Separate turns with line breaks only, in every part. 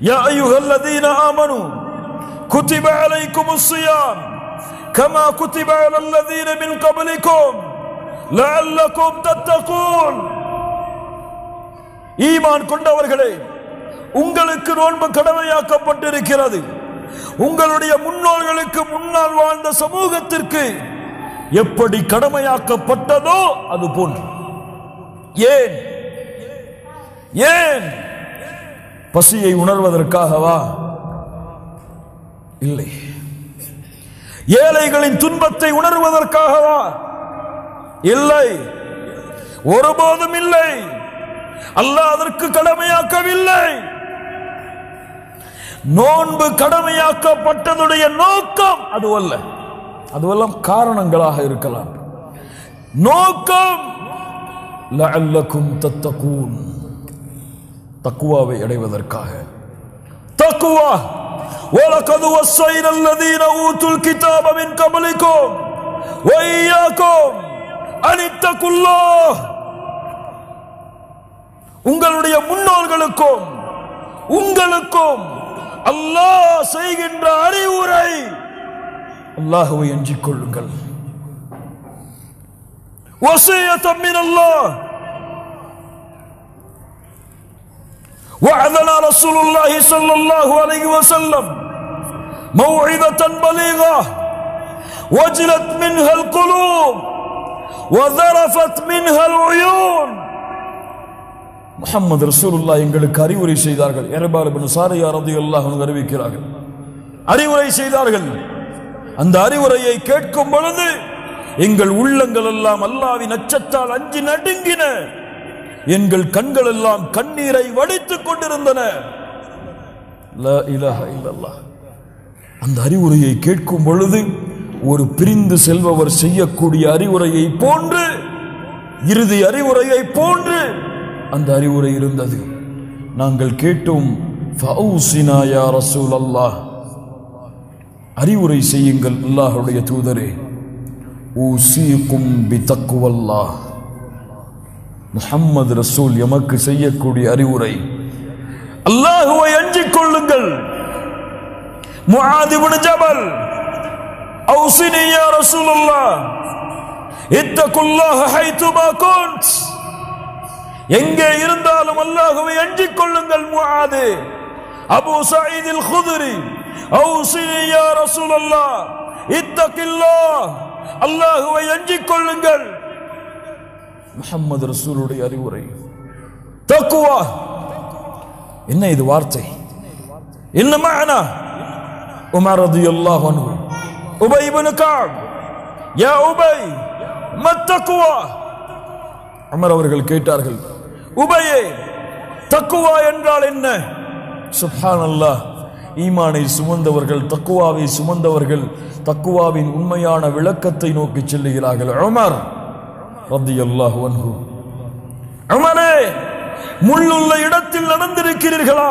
يا أيها الذين آمنوا كتب عليكم الصيام كما كتب على الذين من قبلكم لعلكم تتقون ஈமான் கொண்டவர்களே உங்களுக்கு நோன்பு கடமையாக்கப்பட்டிருக்கிறது உங்களுடைய முன்னோர்களுக்கு முன்னால் வாழ்ந்த சமூகத்திற்கு எப்படி கடமையாக்கப்பட்டதோ அது போன்று ஏன் ஏன் பசியை உணர்வதற்காகவா இல்லை ஏழைகளின் துன்பத்தை உணர்வதற்காகவா இல்லை ஒருபோதும் இல்லை அல்லாஹ் அதற்கு கடமையாக்கவில்லை நோன்பு கடமையாக்கப்பட்டதுடைய நோக்கம் அதுவல்ல அதுவெல்லாம் காரணங்களாக இருக்கலாம் நோக்கம் லஅல்லக்கும் தத்தகூன் தக்குவாவை அடைவதற்காக தக்குவா وَلَقَدْ وَصَّيْنَا الَّذِينَ أُوتُوا الْكِتَابَ مِنْ قَبْلِكُمْ وَإِيَّاكُمْ أَنِ اتَّقُوا اللَّهَ உங்களுடைய முன்னோர்களுக்கும் உங்களுக்கும் அல்லாஹ் செய்கின்ற அறிவுரை அல்லாஹுவை அஞ்சிக் கொள்ளுங்கள் وصية من الله وعدنا رسول الله صلى الله عليه وسلم موعظة بليغة وجلت منها القلوب وذرفت منها العيون முஹம்மது ரசூலுல்லாஹ் எங்களுக்கு அறிவுரை செய்தார்கள் எரபால் பின் சாரியா ரலியல்லாஹு அன்ஹு அறிவிக்கிறார்கள் அறிவுரை செய்தார்கள் அந்த அறிவுரையை கேட்கும் பொழுது எங்கள் உள்ளங்கள் எல்லாம் அல்லாவின் அச்சத்தால் அஞ்சி நடுங்கின எங்கள் கண்கள் எல்லாம் கண்ணீரை வடித்துக் கொண்டிருந்தன லா இலாஹ இல்லல்லாஹ். அந்த அறிவுரையை கேட்கும் பொழுது ஒரு பிரிந்து செல்பவர் செய்யக்கூடிய அறிவுரையை போன்று இறுதி அறிவுரையை போன்று அந்த அறிவுரை இருந்தது நாங்கள் கேட்டோம் ஃபௌசினா யா ரசூலல்லாஹ் அறிவுரை செய்யுங்கள் அல்லாஹ்வுடைய தூதரே ஊசீக்கும் பி தக்குவல்லாஹ் முஹம்மது ரசூல் எமக்கு செய்யக்கூடிய அறிவுரை அல்லாஹுவை அஞ்சிக் கொள்ளுங்கள் முஆத் இப்னு ஜபல் அவுசினி யா ரசூலுல்லாஹ் இத்தகுல்லாஹ ஹைதுமா குன்ட் எங்கே இருந்தாலும் அல்லாஹுவை அஞ்சிக் கொள்ளுங்கள் Muadh Abu Said al Khudri அவுசினி யா ரசூலுல்லாஹ் இத்தகில்லாஹ் அல்லாஹுவை அஞ்சிக் கொள்ளுங்கள் முஹம்மது ரசூலுடைய அறிவுரை தக்குவா என்ன இது வார்த்தை என்ன மஅனா உமர் ரலியல்லாஹு அன்ஹு உபை இப்னு கஅப் யா உபை மத்தக்குவா உமர் அவர்கள் கேட்டார்கள் உபையே தக்குவா என்றால் என்ன சுப்ஹானல்லாஹ் ஈமானை சுமந்தவர்கள் தக்குவாவை சுமந்தவர்கள் தக்குவாவின் உண்மையான விளக்கத்தை நோக்கி செல்லுகிறார்கள் உமர் ரத்தியல்லாஹு அன்ஹு உமரே முள்ளுள்ள இடத்தில் நடந்திருக்கிறீர்களா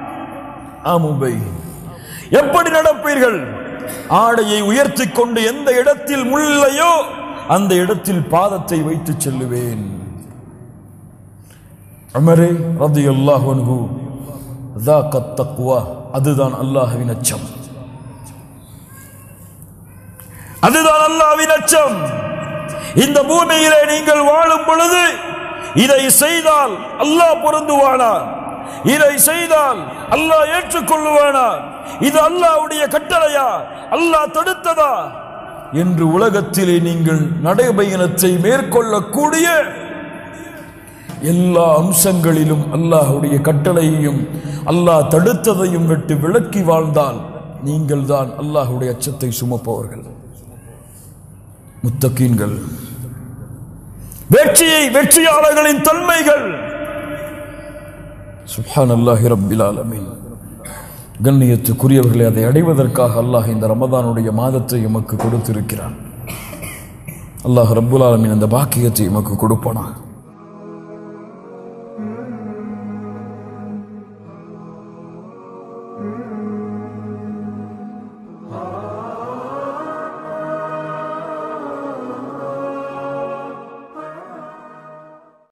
ஆமுபை எப்படி நடப்பீர்கள் ஆடையை உயர்த்தி கொண்டு எந்த இடத்தில் முள்ளையோ அந்த இடத்தில் பாதத்தை வைத்து செல்லுவேன் உமரே ரத்தியல்லாஹு அன்ஹு ذاك التقوى அதுதான் அல்லாஹ்வின் அச்சம் அதுதான் அல்லாஹ்வின் அச்சம் இந்த பூமியிலே நீங்கள் வாழும் பொழுது இதை செய்தால் அல்லாஹ் பொருந்துவானா இதை செய்தால் அல்லாஹ் ஏற்றுக்கொள்ளுவானா இது அல்லாஹ்வுடைய கட்டளையா அல்லாஹ் தடுத்ததா என்று உலகத்திலே நீங்கள் நடைபயணத்தை மேற்கொள்ளக்கூடிய எல்லா அம்சங்களிலும் அல்லாஹ்வுடைய கட்டளையையும் அல்லாஹ் தடுத்ததையும் விட்டு விலக்கி வாழ்ந்தால் நீங்கள் தான் அல்லாஹ்வுடைய அச்சத்தை சுமப்பவர்கள் முத்தகீன்கள் வெற்றியை வெற்றியாளர்களின் தன்மைகள் சுப்ஹான் அல்லாஹி ரப்பில் ஆலமீன் கண்ணியத்துக்குரியவர்களை அதை அடைவதற்காக அல்லாஹ் இந்த ரமதானுடைய மாதத்தை எமக்கு கொடுத்திருக்கிறான் அல்லாஹ் ரப்புல் ஆலமீன் அந்த பாக்கியத்தை எமக்கு கொடுப்பானாக